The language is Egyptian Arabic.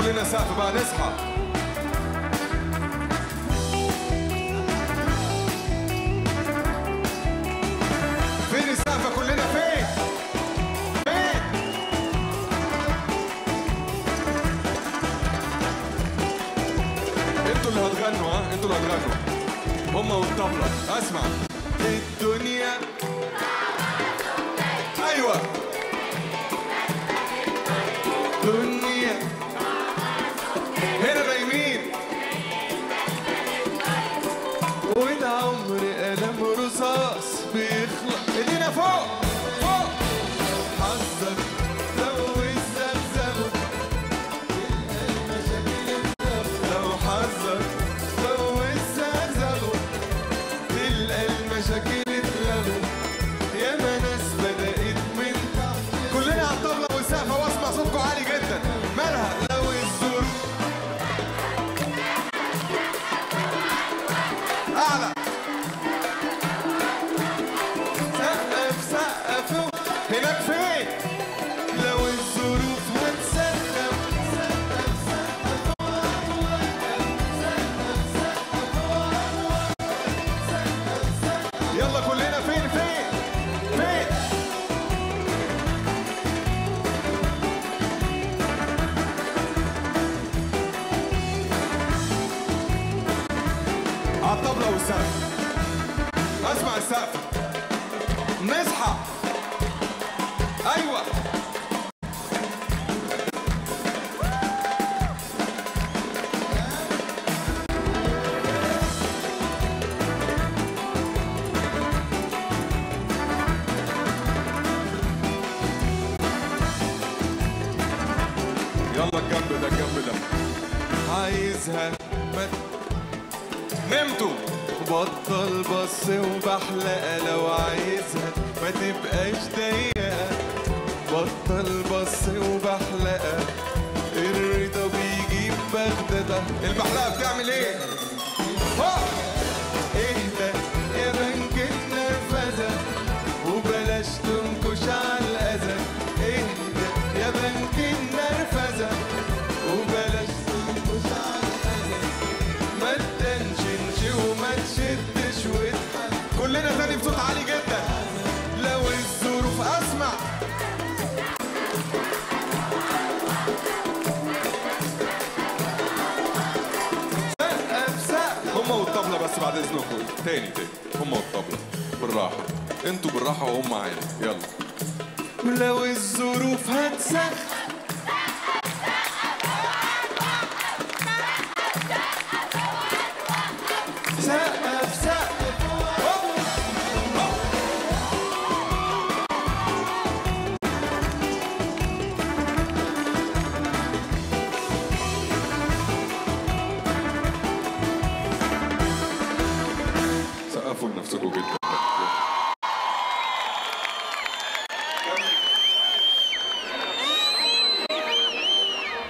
كلنا سقف بقى نصحى فين السقف كلنا فين فين انتوا اللي هتغنوا ها انتوا اللي هتغنوا هما والطبلة اسمع الدنيا ايوه دنيا هنا نايمين والعمر قلم رصاص بيخلق ايدينا فوق فوق حذر لو الزلزال لو حذر لو الزلزال تلقى المشاكل اتلغوا ياما ناس بدأت من تحت كلنا على الطبلة والسقفة واسمع صوتكم عالي جدا مالها لو الزور أعلى سقف سقف هناك فين لو الظروف هتسقف يلا كلنا فين فين فين على الطبلة والسقف اسمع السقف نصحى ايوه يلا الجنب ده الجنب ده عايزها ما نمتوا بطل بص وبحلقة لو عايزها ما تبقاش ضيقة بطل بص وبحلقة الرضا بيجيب بغدادة البحلقة بتعمل ايه؟ ها! اهدى يا بنك النرفزة وبلاش تنكش على الأذى اهدى يا بنك النرفزة وبلاش تنكش على الأذى ما تنشنش وما تشدش واضحك كلنا تاني بصوت عالي جدا لو الظروف اسمع سقف سقف هما والطبلة بس بعد اذنكم تاني تاني هما والطبلة بالراحة انتوا بالراحة وهم عالي يلا لو الظروف هتسخن سقف سقف هوب. هوب. سقفوا لنفسكم جدا